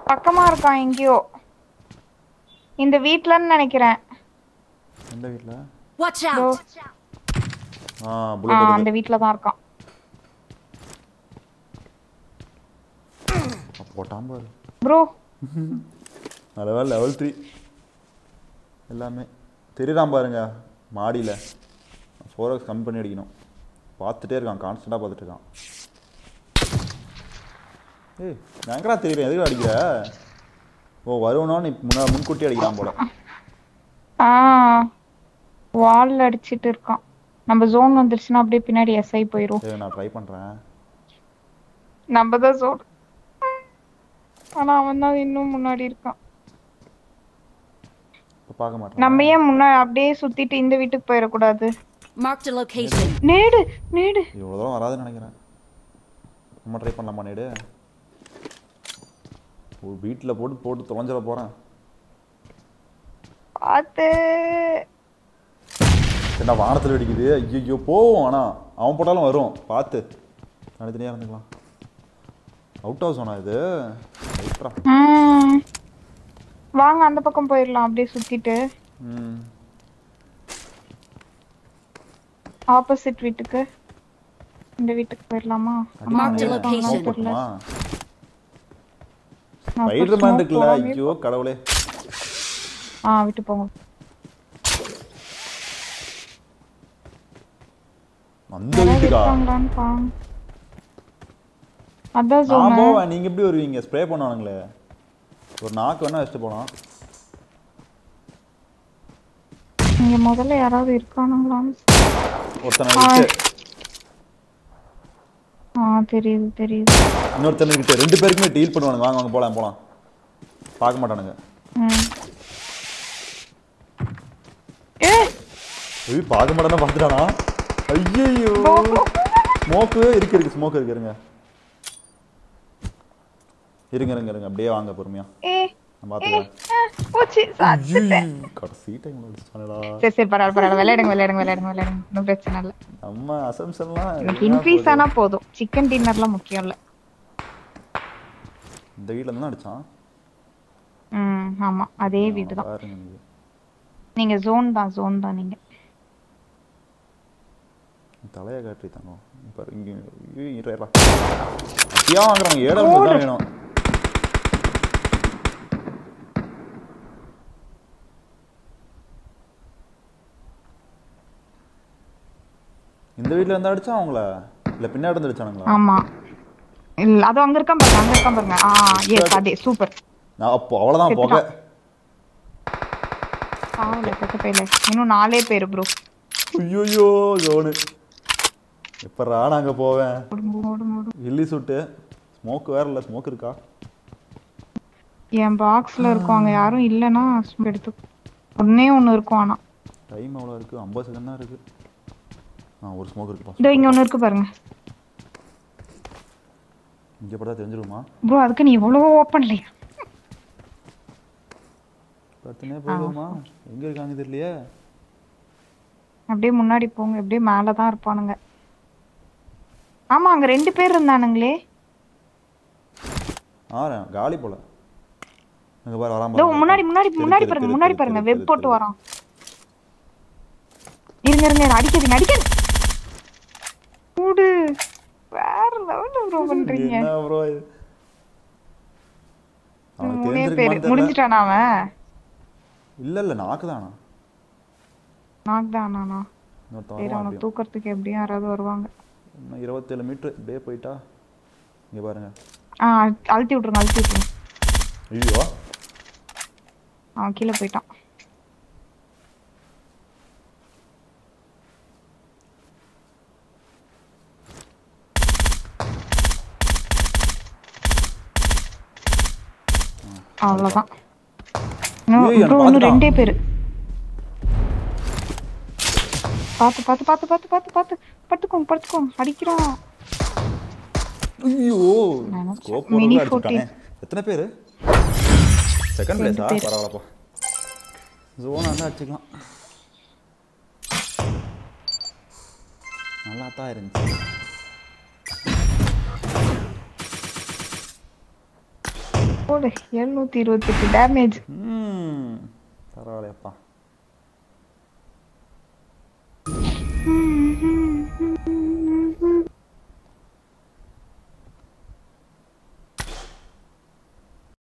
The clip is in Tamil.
பக்கமா இருக்கான் எங்கேயோ இந்த வீட்லன்னு நினைக்கிறேன் எந்த வீட்ல Watch இதோ, out! ஆ ஆ, புல்லட் அந்த வீட்ல தான் இருக்கான் போட்டான் பாரு ப்ரோ நல்ல லெவல் த்ரீ எல்லாமே தெரியுறான் பாருங்க மாடியில் ஃபோர் எக்ஸ் கம்மி பண்ணி அடிக்கணும் பார்த்துட்டே இருக்கான் கான்ஸ்டண்ட்டாக பார்த்துட்டு இருக்கான் ஏய் எங்கடா தெரியுறேன் எதுக்கு அடிக்கிற ஓ வருவனோன்னு முன்னா முன்கூட்டி அடிக்கிறான் போல ஆ வால்ல அடிச்சிட்டு இருக்கான் நம்ம ஜோன் வந்துருச்சுன்னா அப்படியே பின்னாடி எஸ்ஐ போயிரும் சரி நான் ட்ரை பண்ணுறேன் நம்ம தான் ஜோன் ஆனா அவன் தான் இன்னும் முன்னாடி இருக்கான் இப்போ பார்க்க மாட்டேன் நம்ம ஏன் முன்னாடி அப்படியே சுத்திட்டு இந்த வீட்டுக்கு போயிடக்கூடாது Marked a location. நேடு நேடு இவ்வளோ தூரம் வராதுன்னு நினைக்கிறேன் நம்ம ட்ரை பண்ணலாமா நேடு ஒரு வீட்டில் போட்டு போட்டு தொலைஞ்சிட போகிறேன் பார்த்து என்ன வானத்தில் வெடிக்குது ஐயோ போவோம் ஆனால் அவன் போட்டாலும் வரும் பார்த்து தனித்தனியாக இருந்துக்கலாம் அவுட் ஹவுஸ் ஆனா இது ரைட்ரா ம். வாங்க அந்த பக்கம் போயிடலாம் அப்படியே சுத்திட்டு ம் ஆப்போசிட் வீட்டுக்கு இந்த வீட்டுக்கு போயிடலாமா அம்மா Marked a அங்க இருக்காங்களா location. தெரியல. போட்டுமா நான் first ஸ்பைடர் மேன் smoke இருக்குல்ல போடாமயே- ஐயோ கடவுளே ஆ விட்டு போங்க அந்த யாராவது வீட்டுக்கா இருக்காங்களான்னு பாருங்க அதான் நான் சொன்னேன் போவேன் நீங்க எப்படி வருவீங்க ஸ்ப்ரே பண்ணுவானுங்களே ஒரு நாக்கு வேணா வச்சுட்டு போலாம் இங்க முதல்ல யாராவது இருக்கானுங்களான்னு ஒருத்தனை ஆ. விட்டு ஆ தெரியுது தெரியுது இன்னொருத்தனை கிட்ட ரெண்டு பேருக்குமே டீல் பண்ணுவானுங்க வாங்க வாங்க போலாம் போலாம் பார்க்க மாட்டானுங்க ம். ஏ ஐயோ பார்க்க மாட்டானா பார்த்துட்டானா ஐயோ ஸ்மோக்கு இருக்கு இருக்கு ஸ்மோக் இருக்கு இருங்க இருங்க இருங்க இருங்க அப்படியே வாங்க பொறுமையா ஏ நான் பார்த்துக்கிறேன் ஆ, போச்சு சாச்சிட்டேன் ஐயோ, கடைசி டைம்ல அடிச்சானடா சரி சரி பரவாயில்ல பரவாயில்ல விளையாடுங்க விளையாடுங்க விளையாடுங்க விளையாடுங்க ஒன்றும் பிரச்சனை இல்லை நம்ம அசம்ஷன்லாம் எனக்கு இன்க்ரீஸ் ஆனா போதும் சிக்கன் டின்னர்லாம் முக்கியம் இல்ல இந்த வீட்ல இருந்து தான் அடிச்சான் ம் ஆமா அதே வீடு தான் பாருங்க நீங்க. நீங்க ஜோன் தான் ஜோன் தான் நீங்க தலையை காட்டி தங்கம் பாரு இங்க ஐயோ, இரு, இருடா. அப்படியா வாங்குறாங்க ஏழு தான் வேணும் இந்த வீட்ல இருந்து அடிச்சா அவங்கள இல்ல பின்னாடி இருந்து அடிச்சானுங்களா ஆமா இல்ல அது அங்க இருக்கான் பாருங்க அங்க இருக்கான் பாருங்க ஆ எஸ் அதே சூப்பர் நான் அப்போ அவ்வளவுதான் போக ஆவல பெத்த பையில இன்னும் நாலே பேரு ப்ரோ ஐயோ ஜோனு எப்படா நாங்க போவேன் ஓடும் ஓடும் ஓடும் இல்லி சுட்டு ஸ்மோக் வேற இல்ல ஸ்மோக் இருக்கா என் பாக்ஸ்ல இருக்கும் அங்க யாரும் இல்லைன்னா சும்மா எடுத்து ஒன்னே ஒண்ணு இருக்கும் ஆனா டைம் எவ்வளோ இருக்கு ஐம்பது செகண்ட் தான் இருக்கு ஆ ஒரு ஸ்மோக் இருக்குப்பா இதோ இங்க ஒண்ணு இருக்கு பாருங்க இங்கே படா தெரிஞ்சிருமா ப்ரோ அதுக்கு நீ எவ்வளவோ ஓப்பன்லையா பத்துனே போயிடுமா எங்க இருக்காங்க தெரியலையே அப்படியே முன்னாடி போங்க அப்படியே மேல தான் இருப்பானுங்க ஆமா அங்க ரெண்டு பேர் இருந்தானுங்களே ஆ காலி போல அங்க பாரு வராம இதோ முன்னாடி முன்னாடி முன்னாடி பாருங்க முன்னாடி பாருங்க வெப் போட்டு வரான் இருங்க இருங்க இருங்க, அடிக்காதீங்க அடிக்காது கூடு வேற லெவல்ல ப்ரோ பண்றீங்க என்ன ப்ரோ இது அவனுக்கு மூணே பேரு தெரிஞ்சிருக்குமான்னு தெரியல முடிஞ்சிட்டானா அவன் இல்ல இல்ல நாக்கு தானா நாக் தான் நானா இன்னொருத்தன் சரி வருவான் அவனை அப்படியும். தூக்கறதுக்கு எப்படியும் யாராவது வருவாங்க இன்னும் இருபத்தேழு மீட்ரு இப்படியே போயிட்டா இங்க பாருங்க ஆ அழு- அழுத்தி விட்ருங்க அழுத்தி விட்ருங்க ஐயோ அவன் கீழே போயிட்டான் அவ்வளவுதான் இன்னும் ஏய், bro, அவன் இன்னும் பார்த்துட்டான். ரெண்டே பேரு பாத்து பாத்து பாத்து பாத்து பாத்து பாத்து படுத்துக்கோங்க படுத்துக்கோங்க அடிக்கிறான் ஐயோ நினைச்சேன். ஸ்கோப் Mini அடிச்சுட்டானே எத்தனை பேரு செகண்ட் பிளேஸா பரவாயில்லப்பா ஜோன் வந்து அடிச்சுக்கலாம் நல்லா தான் இருந்துச்சு போடு எழுநூத்தி இருபத்தெட்டு டேமேஜ் ம் பரவாயில்லையப்பா